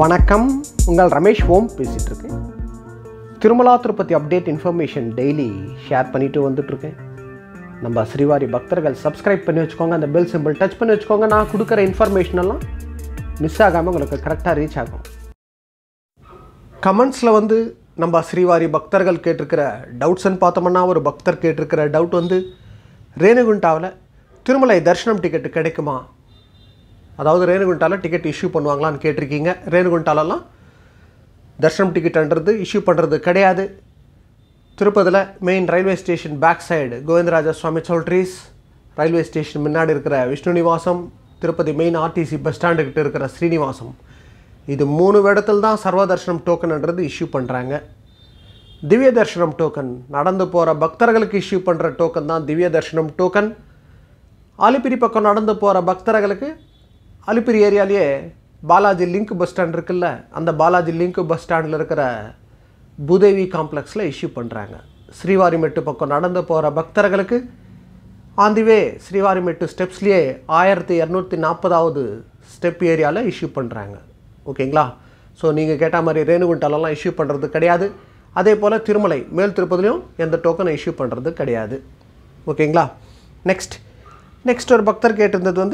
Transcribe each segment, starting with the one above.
வணக்கம் உங்கள் ரமேஷ் ஓம் பேசிகிட்டு இருக்கேன் Tirumala Tirupati update information daily share பண்ணிட்டு வந்துட்டுருக்கேன் நம்ம ஸ்ரீவாரி பக்தர்கள் சப்ஸ்கிரைப் பண்ணி வச்சுக்கோங்க அந்த பெல் சிம்பிள் டச் பண்ணி வச்சுக்கோங்க நான் கொடுக்குற இன்ஃபர்மேஷன் எல்லாம் மிஸ் ஆகாமல் உங்களுக்கு கரெக்டாக ரீச் ஆகும் கமெண்ட்ஸில் வந்து நம்ம ஸ்ரீவாரி பக்தர்கள் கேட்டிருக்கிற டவுட்ஸ்ன்னு பார்த்தோம்னா ஒரு பக்தர் கேட்டிருக்கிற டவுட் வந்து ரேணுகுண்டாவில் திருமலை தரிசனம் டிக்கெட்டு கிடைக்குமா அதாவது ரேணுகுண்டாவில் டிக்கெட் இஷ்யூ பண்ணுவாங்களான்னு கேட்டிருக்கீங்க ரேணுகுண்டாலெல்லாம் தர்ஷனம் டிக்கெட்ன்றது இஷ்யூ பண்ணுறது கிடையாது திருப்பதியில் main railway station back side Govindaraja Swamy choultries railway station முன்னாடி இருக்கிற Vishnu Nivasam Tirupati main RTC bus ஸ்டாண்டுக்கிட்ட இருக்கிற ஸ்ரீனிவாசம் இது மூணு இடத்துல தான் சர்வ தர்ஷனம் டோக்கன்ன்றது இஷ்யூ பண்ணுறாங்க திவ்ய தர்ஷனம் டோக்கன் நடந்து போகிற பக்தர்களுக்கு இஷ்யூ பண்ணுற டோக்கன் தான் திவ்ய தர்ஷனம் டோக்கன் அலிப்பிரி பக்கம் நடந்து போகிற பக்தர்களுக்கு அலிப்பிரி ஏரியாலேயே பாலாஜி லிங்க் பஸ் ஸ்டாண்ட் இருக்குல்ல அந்த பாலாஜி லிங்க் பஸ் ஸ்டாண்டில் இருக்கிற பூதேவி காம்ப்ளெக்ஸில் இஷ்யூ பண்ணுறாங்க ஸ்ரீவாரிமெட்டு பக்கம் நடந்து போகிற பக்தர்களுக்கு ஆந்திவே ஸ்ரீவாரிமெட்டு ஸ்டெப்ஸ்லேயே ஆயிரத்தி இரநூத்தி நாற்பதாவது ஸ்டெப் ஏரியாவில் இஷ்யூ பண்ணுறாங்க ஓகேங்களா ஸோ நீங்கள் கேட்ட மாதிரி ரேணுகுண்டாலெல்லாம் இஷ்யூ பண்ணுறது கிடையாது அதே போல் திருமலை மேல் திருப்பதிலையும் எந்த டோக்கனை இஷ்யூ பண்ணுறது கிடையாது ஓகேங்களா நெக்ஸ்ட் நெக்ஸ்ட் ஒரு பக்தர் கேட்டிருந்தது வந்து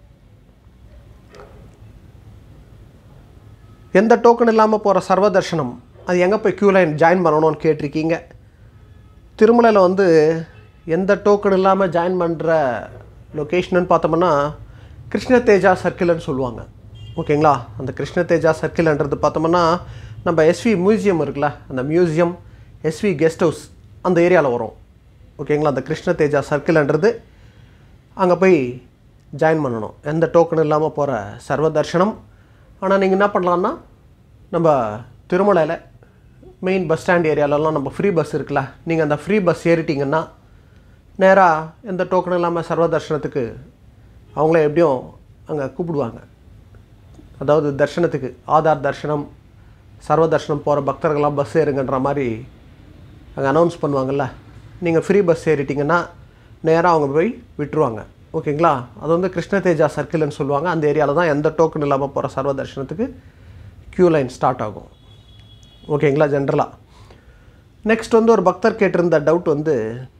எந்த டோக்கன் இல்லாமல் போகிற சர்வ தர்ஷனம் அது எங்கே போய் க்யூ லைன் ஜாயின் பண்ணணும்னு கேட்டிருக்கீங்க திருமலையில் வந்து எந்த டோக்கன் இல்லாமல் ஜாயின் பண்ணுற லொக்கேஷன்னு பார்த்தோம்னா கிருஷ்ண தேஜா சர்க்கிள்னு சொல்லுவாங்க ஓகேங்களா அந்த கிருஷ்ண தேஜா சர்க்கிள்ன்றது பார்த்தோம்னா நம்ம எஸ்வி மியூசியம் இருக்குல்ல அந்த மியூசியம் எஸ்வி கெஸ்ட் ஹவுஸ் அந்த ஏரியாவில் வரும் ஓகேங்களா அந்த கிருஷ்ண தேஜா சர்க்கிள்ன்றது அங்கே போய் ஜாயின் பண்ணணும் எந்த டோக்கன் இல்லாமல் போகிற சர்வ தர்ஷனம் ஆனால் நீங்கள் என்ன பண்ணலான்னா நம்ம திருமலையில் மெயின் பஸ் ஸ்டாண்ட் ஏரியாலலாம் நம்ம ஃப்ரீ பஸ் இருக்குல்ல நீங்கள் அந்த ஃப்ரீ பஸ் ஏறிட்டீங்கன்னா நேராக எந்த டோக்கன் இல்லாமல் சர்வ தர்ஷனத்துக்கு அவங்கள எப்படியும் அங்கே கூப்பிடுவாங்க அதாவது தர்ஷனத்துக்கு ஆதார் தர்ஷனம் சர்வ தர்ஷனம் போகிற பக்தர்கள்லாம் பஸ் ஏறுங்கன்ற மாதிரி அங்கே அனௌன்ஸ் பண்ணுவாங்கள்ல நீங்கள் ஃப்ரீ பஸ் ஏறிட்டிங்கன்னா நேராக அவங்க போய் விட்டுருவாங்க ஓகேங்களா அது வந்து கிருஷ்ண தேஜா சர்க்கிள்னு சொல்லுவாங்க அந்த ஏரியாவில் தான் எந்த டோக்கன் இல்லாமல் போகிற சர்வ தர்ஷனத்துக்கு க்யூ லைன் ஸ்டார்ட் ஆகும் ஓகேங்களா ஜென்ரலாக நெக்ஸ்ட் வந்து ஒரு பக்தர் கேட்டிருந்த டவுட் வந்து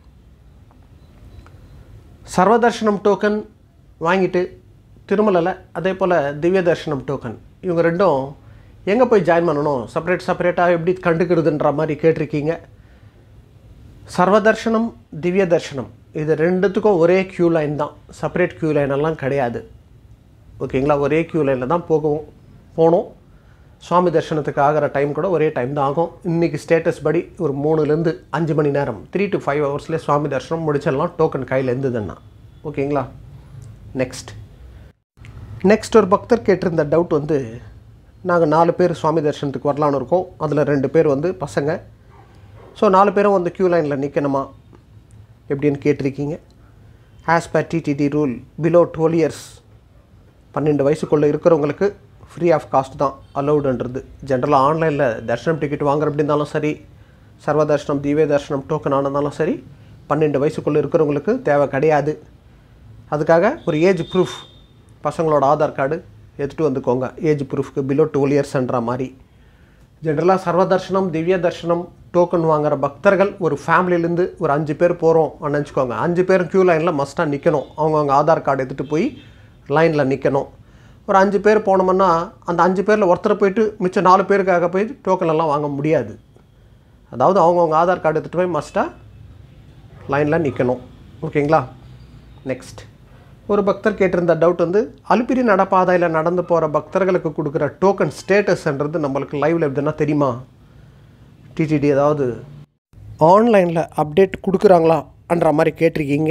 சர்வ தர்ஷனம் டோக்கன் வாங்கிட்டு திருமலையில் அதே போல் திவ்ய தர்ஷனம் டோக்கன் இவங்க ரெண்டும் எங்கே போய் ஜாயின் பண்ணணும் செப்பரேட் செப்பரேட்டாக எப்படி கண்டுக்கிறதுன்ற மாதிரி கேட்டிருக்கீங்க சர்வ தர்ஷனம் திவ்ய தர்ஷனம் இது ரெண்டுத்துக்கும் ஒரே க்யூ லைன் தான் செப்பரேட் க்யூ லைன் எல்லாம் கிடையாது ஓகேங்களா ஒரே க்யூ லைனில் தான் போகவும் போகணும் சுவாமி தர்ஷனத்துக்கு ஆகிற டைம் கூட ஒரே டைம் தான் ஆகும் இன்றைக்கி ஸ்டேட்டஸ் படி ஒரு மூணுலேருந்து அஞ்சு மணி நேரம் த்ரீ டு ஃபைவ் ஹவர்ஸ்லேயே சுவாமி தர்ஷனம் முடிச்சிடலாம் டோக்கன் கையில் இருந்ததுன்னா ஓகேங்களா நெக்ஸ்ட் நெக்ஸ்ட் ஒரு பக்தர் கேட்டிருந்த டவுட் வந்து நாங்கள் நாலு பேர் சுவாமி தர்ஷனத்துக்கு வரலான்னு இருக்கோம் அதில் ரெண்டு பேர் வந்து பசங்க ஸோ நாலு பேரும் வந்து க்யூ லைனில் நிற்கணுமா எப்படின்னு கேட்டிருக்கீங்க as per TTD rule below twelve years பன்னெண்டு வயசுக்குள்ளே இருக்கிறவங்களுக்கு ஃப்ரீ ஆஃப் காஸ்ட் தான் அலௌடுன்றது ஜென்ரலாக ஆன்லைனில் தர்ஷனம் டிக்கெட் வாங்குற அப்படி இருந்தாலும் சரி சர்வ தர்ஷனம் திவ்ய தர்ஷனம் டோக்கன் ஆனதாலும் சரி பன்னெண்டு வயசுக்குள்ளே இருக்கிறவங்களுக்கு தேவை கிடையாது அதுக்காக ஒரு ஏஜ் ப்ரூஃப் பசங்களோட ஆதார் கார்டு எடுத்துகிட்டு வந்துக்கோங்க ஏஜ் ப்ரூஃப்க்கு பிலோ டுவெல் இயர்ஸ்ன்ற மாதிரி ஜென்ரலாக சர்வ தர்ஷனம் திவ்ய தர்ஷனம் டோக்கன் வாங்குற பக்தர்கள் ஒரு ஃபேமிலியிலேருந்து ஒரு அஞ்சு பேர் போகிறோம் நினச்சிக்கோங்க அஞ்சு பேரும் க்யூ லைனில் மஸ்ட்டாக நிற்கணும் அவங்கவுங்க ஆதார் கார்டு எடுத்துகிட்டு போய் லைனில் நிற்கணும் ஒரு அஞ்சு பேர் போனோம்னா அந்த அஞ்சு பேரில் ஒருத்தர் போயிட்டு மிச்சம் நாலு பேருக்காக போய் டோக்கன் எல்லாம் வாங்க முடியாது அதாவது அவங்கவுங்க ஆதார் கார்டு எடுத்துகிட்டு போய் மஸ்ட்டாக லைனில் நிற்கணும் ஓகேங்களா நெக்ஸ்ட் ஒரு பக்தர் கேட்டிருந்த டவுட் வந்து அலுப்பிரி நடப்பாதையில் நடந்து போகிற பக்தர்களுக்கு கொடுக்குற டோக்கன் ஸ்டேட்டஸ்ன்றது நம்மளுக்கு லைவில் எப்படின்னா தெரியுமா டிடிடி ஏதாவது ஆன்லைனில் அப்டேட் கொடுக்குறாங்களான்ற மாதிரி கேட்டிருக்கீங்க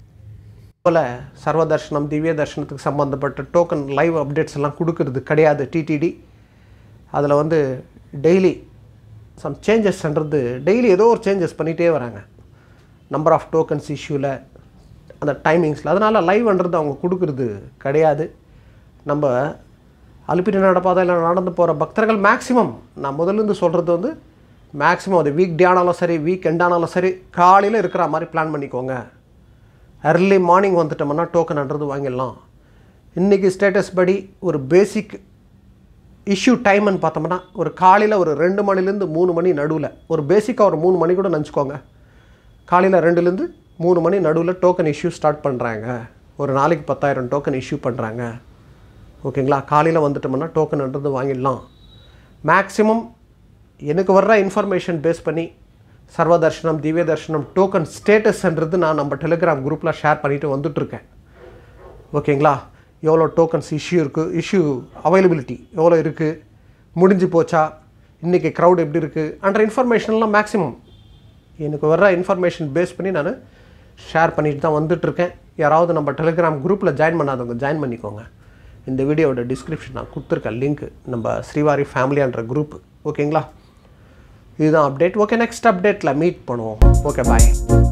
போல் சர்வ தர்ஷனம் திவ்ய தர்ஷனத்துக்கு சம்மந்தப்பட்ட டோக்கன் லைவ் அப்டேட்ஸ் எல்லாம் கொடுக்கறது கிடையாது டிடிடி அதில் வந்து டெய்லி சம் சேஞ்சஸ்ன்றது டெய்லி ஏதோ ஒரு சேஞ்சஸ் பண்ணிகிட்டே வராங்க நம்பர் ஆஃப் டோக்கன்ஸ் இஷ்யூவில் அந்த டைமிங்ஸில் அதனால் லைவ்ன்றது அவங்க கொடுக்கறது கிடையாது நம்ம அலுப்பிரி நடப்பாதையில் நடந்து போகிற பக்தர்கள் மேக்ஸிமம் நான் முதல்லேருந்து சொல்கிறது வந்து மேக்ஸிமம் அது வீக் டே ஆனாலும் சரி வீக் எண்ட் ஆனாலும் சரி காலையில் இருக்கிற மாதிரி பிளான் பண்ணிக்கோங்க அர்லி மார்னிங் வந்துட்டோம்னா டோக்கன்ன்றது வாங்கிடலாம் இன்றைக்கி ஸ்டேட்டஸ் படி ஒரு பேசிக் இஷ்யூ டைம்னு பார்த்தோம்னா ஒரு காலையில் ஒரு ரெண்டு மணிலேருந்து மூணு மணி நடுவில் ஒரு பேசிக்காக ஒரு மூணு மணி கூட நினச்சிக்கோங்க காலையில் ரெண்டுலேருந்து மூணு மணி நடுவில் டோக்கன் இஷ்யூ ஸ்டார்ட் பண்ணுறாங்க ஒரு நாளைக்கு பத்தாயிரம் டோக்கன் இஷ்யூ பண்ணுறாங்க ஓகேங்களா காலையில் வந்துட்டோம்னா டோக்கன்ன்றது வாங்கிடலாம் மேக்ஸிமம் எனக்கு வர்ற இன்ஃபர்மேஷன் பேஸ் பண்ணி சர்வ தர்ஷனம் திவ்ய தர்ஷனம் டோக்கன் ஸ்டேட்டஸ்ன்றது நான் நம்ம டெலிகிராம் குரூப்பில் ஷேர் பண்ணிட்டு வந்துட்டுருக்கேன் ஓகேங்களா எவ்வளோ டோக்கன்ஸ் இஷ்யூ இருக்குது இஷ்யூ அவைலபிலிட்டி எவ்வளோ இருக்குது முடிஞ்சு போச்சா இன்றைக்கி க்ரௌட் எப்படி இருக்குது அன்ற இன்ஃபர்மேஷன்லாம் மேக்ஸிமம் எனக்கு வர்ற இன்ஃபர்மேஷன் பேஸ் பண்ணி நான் ஷேர் பண்ணிட்டு தான் வந்துட்டுருக்கேன் யாராவது நம்ம டெலிகிராம் குரூப்பில் ஜாயின் பண்ணாதவங்க ஜாயின் பண்ணிக்கோங்க இந்த வீடியோவோட டிஸ்கிரிப்ஷன் நான் கொடுத்துருக்கேன் லிங்க் நம்ம ஸ்ரீவாரி ஃபேமிலியான்ற குரூப் ஓகேங்களா இதுதான் அப்டேட் ஓகே நெக்ஸ்ட் அப்டேட்டில் மீட் பண்ணுவோம் ஓகே பாய்